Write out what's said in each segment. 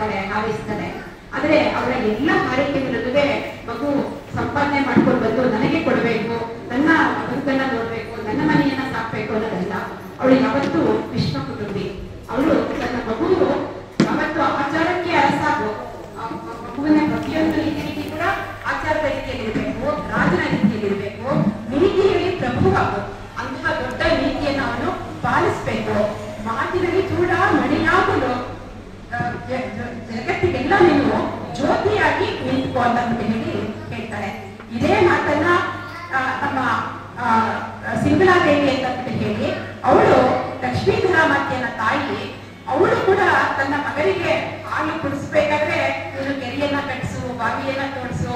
ಹಾರೈಸ್ತಾಳೆ ಹಾರೈಸ್ತಾಳೆ ಆದ್ರೆ ಅವರ ಎಲ್ಲ ಹಾರೈಕೆಗಳಲ್ಲೂ ಮಗು ಸಂಪಾದನೆ ಮಾಡ್ಕೊಂಡು ಬಂದು ನನಗೆ ಕೊಡಬೇಕು ನನ್ನ ಬದುಕನ್ನ ನೋಡ್ಬೇಕು ನನ್ನ ಮನೆಯನ್ನ ಸಾಕ್ಬೇಕು ಅನ್ನೋದಲ್ಲ ಅವಳು ಯಾವತ್ತೂ ವಿಶ್ವ ಕುಟುಂಬಿ ಅವಳು ತನ್ನ ಮಗು ಯಾವತ್ತು ಆಚಾರಕ್ಕೆ ಅರಸಾಗು ಆ ಮಗುವಿನ ಪ್ರತಿಯೊಂದು ರೀತಿಯಲ್ಲಿ ಕೂಡ ಆಚಾರದ ರೀತಿಯಲ್ಲಿ ಇರಬೇಕು ರಾಜನ ರೀತಿಯಲ್ಲಿ ಇರಬೇಕು ನೀತಿಯಲ್ಲಿ ಪ್ರಭುವಾಗು ಅಂತಹ ದೊಡ್ಡ ನೀತಿಯನ್ನು ಅವನು ಪಾಲಿಸ್ಬೇಕು ಮಾತಿನಲ್ಲಿ ಕೂಡ ಮಣಿಯಾಗಲು ಆ, ಜ- ಜ- ಜಗತ್ತಿಗೆಲ್ಲ ನೀನು ಜ್ಯೋತಿಯಾಗಿ ನಿಂತ್ಕೋ ಅಂತ ಅಂದ್ಬಿಟ್ಟು ಹೇಳಿ ಹೇಳ್ತಾರೆ ಇದೇ ಮಾತನ್ನ ಆ, ನಮ್ಮ ಆ, ಸಿಂಗಲಾದೇವಿ ಅಂತ ಅಂದ್ಬಿಟ್ಟು ಹೇಳಿ ಅವಳು ಲಕ್ಷ್ಮೀಧರ ಮಾತೆಯನ್ನ ತಾಯಿ ಅವಳು ಕೂಡ ತನ್ನ ಮಗನಿಗೆ ಹಾಲು ಕುಡಿಸ್ಬೇಕಾದ್ರೆ ನೀನು ಕೆರೆಯನ್ನ ಕಟ್ಟಿಸು ಬಾವಿಯನ್ನ ತೋರಿಸು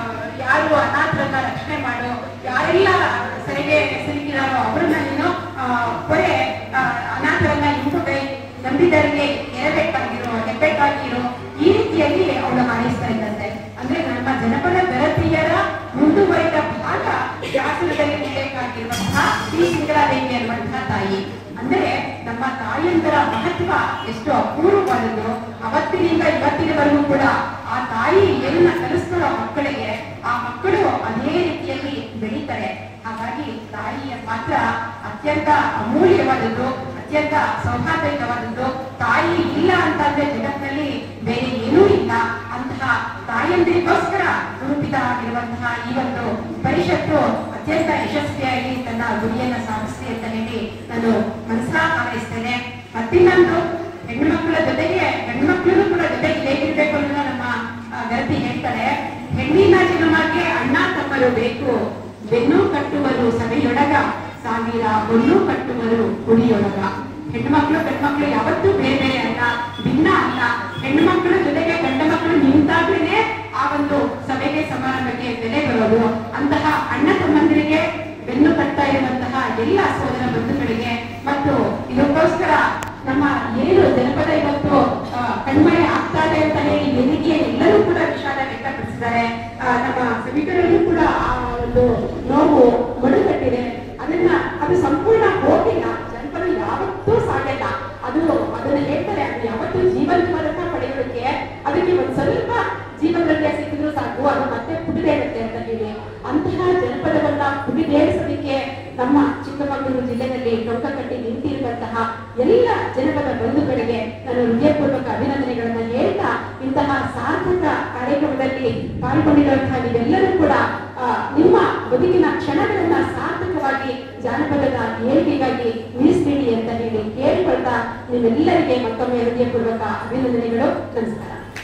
ಯಾರು ಅನಾಥರನ್ನ ರಕ್ಷಣೆ ಮಾಡು ಯಾರೆಲ್ಲ ಸರಿಗೆ ಸಿಲುಕಿದಾರೋ ಅವರನ್ನ ನೀನು ಆ, ಹೊರೆ ಆ, ಅನಾಥರನ್ನ ಹಿಂದೆ ನಂಬಿದರಿಗೆ ನೆರಬೇಕಾಗಿರೋ ಹೆಬ್ಬೆಟ್ಟಾಗಿರೋ ಈ ರೀತಿಯಲ್ಲಿ ಅವಳು ಹಾರೈಸ್ತಾ ಇದ್ದಂತೆ ಅಂದ್ರೆ ನಮ್ಮ ಜನಪದ ಗರತಿಯರ ಮುಂದುವರಿದ ಭಾಗ ಶಾಸನದಲ್ಲಿ ಉಲ್ಲೇಖಾಗಿರುವಂತಹ ಶ್ರೀ ಸಿಂಗರಾದೇವಿ ಅನ್ನುವಂತಹ ತಾಯಿ ಅಂದ್ರೆ ನಮ್ಮ ತಾಯಂದರ ಮಹತ್ವ ಎಷ್ಟು ಅಪೂರ್ವವಾದದ್ದು ಅವತ್ತಿನಿಂದ ಇವತ್ತಿನವರೆಗೂ ಕೂಡ ಆ ತಾಯಿ ಏನನ್ನ ಕಲಿಸ್ತಾಳೋ ಮಕ್ಕಳಿಗೆ ಆ ಮಕ್ಕಳು ಅದೇ ರೀತಿಯಲ್ಲಿ ಬೆಳೀತಾರೆ ಹಾಗಾಗಿ ತಾಯಿಯ ಪಾತ್ರ ಅತ್ಯಂತ ಅಮೂಲ್ಯವಾದದ್ದು ಅತ್ಯಂತ ಸೌಹಾರ್ದಯುತವಾದದ್ದು ತಾಯಿ ಇಲ್ಲ ಅಂತಂದ್ರೆ ಜಗತ್ತಿನಲ್ಲಿ ಬೇರೆ ಏನೂ ಇಲ್ಲ ಅಂತಹ ತಾಯಂದಿರಿಗೋಸ್ಕರ ರೂಪಿತ ಆಗಿರುವಂತಹ ಈ ಒಂದು ಪರಿಷತ್ತು ಅತ್ಯಂತ ಯಶಸ್ವಿಯಾಗಿ ತನ್ನ ಗುರಿಯನ್ನ ಸಾಧಿಸ್ಲಿ ಅಂತ ಹೇಳಿ ನಾನು ಮನಸಾ ಹಾರೈಸ್ತೇನೆ ಮತ್ತಿನ್ನೊಂದು ಹೆಣ್ಣು ಮಕ್ಕಳ ಜೊತೆಗೆ ಹೆಣ್ಣು ಮಕ್ಕಳು ಕೂಡ ಜೊತೆಗೆ ಹೇಗಿರ್ಬೇಕು ಅನ್ನೋದನ್ನ ನಮ್ಮ ಆ, ಗರತಿ ಹೇಳ್ತಾರೆ ಹೆಣ್ಣಿನ ಜನ್ಮಕ್ಕೆ ಅಣ್ಣ ತಮ್ಮರು ಬೇಕು ಬೆನ್ನು ಕಟ್ಟುವರು ಸಭೆಯೊಳಗ ಸಾವಿರ ಹೊನ್ನು ಕಟ್ಟುವರು ಕುಡಿಯೊಳಗ ಹೆಣ್ಣು ಮಕ್ಕಳು ಗಂಡು ಮಕ್ಕಳು ಯಾವತ್ತೂ ಬೇರೆ ಬೇರೆ ಅಲ್ಲ ಭಿನ್ನ ಅಲ್ಲ ಹೆಣ್ಣು ಮಕ್ಕಳ ಜೊತೆಗೆ ಗಂಡ ಮಕ್ಕಳು ನಿಂತಾಗ್ಲೇನೆ ಆ ಒಂದು ಸಭೆಗೆ ಸಮಾರಂಭಕ್ಕೆ ಬೆಲೆ ಬರೋದು ಅಂತಹ ಅಣ್ಣ ತಮ್ಮಂದಿರಿಗೆ ಬೆನ್ನು ಕಟ್ತಾ ಇರುವಂತಹ ಎಲ್ಲ ಸೋದರ ಬಂಧುಗಳಿಗೆ ಮತ್ತು ಇದಕ್ಕೋಸ್ಕರ ನಮ್ಮ ಏನು ಜನಪದ ಇವತ್ತು ಆ, ಕಣ್ಮರೆ ಆಗ್ತಾ ಇದೆ ಅಂತ ಹೇಳಿ ವೇದಿಕೆಯ ಎಲ್ಲರೂ ಕೂಡ ವಿಷಾದ ವ್ಯಕ್ತಪಡಿಸಿದ್ದಾರೆ ಆ, ನಮ್ಮ ಸಭಿಕರಲ್ಲೂ ಕೂಡ ಆ ಒಂದು ನೋವು ಮಡುಗಟ್ಟಿದೆ ಅದನ್ನ ಅದು ಸಂಪೂರ್ಣ ಹೋಗಿಲ್ಲ ಜನಪದ ಯಾವತ್ತೂ ಸಾಗಲ್ಲ ಅದು ಅದನ್ನ ಹೇಳ್ತಾರೆ ಅದು ಯಾವತ್ತೂ ಜೀವಂತವಾದಂತ ಪಡೆಯೋದಕ್ಕೆ ಅದಕ್ಕೆ ಒಂದ್ ಸ್ವಲ್ಪ ಜೀವನದಲ್ಲಿ ಸಿಕ್ಕಿದ್ರು ಸಾಕು ಅದು ಮತ್ತೆ ಪುಟಿದೇಳುತ್ತೆ ಅಂತ ಹೇಳಿ ಅಂತಹ ಜನಪದವನ್ನ ಪುಟಿದೇಳಿಸೋದಕ್ಕೆ ನಮ್ಮ ಚಿಕ್ಕಮಗಳೂರು ಜಿಲ್ಲೆಯಲ್ಲಿ ಟೊಂಕ ಕಟ್ಟಿ ನಿಂತಿರುವಂತಹ ಎಲ್ಲ ಜನಪದ ಬಂಧುಗಳಿಗೆ ನಾನು ಹೃದಯಪೂರ್ವಕ ಅಭಿನಂದನೆಗಳನ್ನ ಹೇಳ್ತಾ ಇಂತಹ ಸಾರ್ಥಕ ಕಾರ್ಯಕ್ರಮದಲ್ಲಿ ಪಾಲ್ಗೊಂಡಿರುವಂತಹ ನೀವೆಲ್ಲರೂ ಕೂಡ ಆ, ನಿಮ್ಮ ಬದುಕಿನ ಕ್ಷಣಗಳನ್ನ ಸಾರ್ಥಕವಾಗಿ ಜಾನಪದದ ಏಳಿಗೆಗಾಗಿ ಮೀಸಲಿಡಿ ಅಂತ ಹೇಳಿ ಕೇಳಿಕೊಳ್ತಾ ನಿಮ್ಮೆಲ್ಲರಿಗೆ ಮತ್ತೊಮ್ಮೆ ಹೃದಯಪೂರ್ವಕ ಅಭಿನಂದನೆಗಳು ನಮಸ್ಕಾರ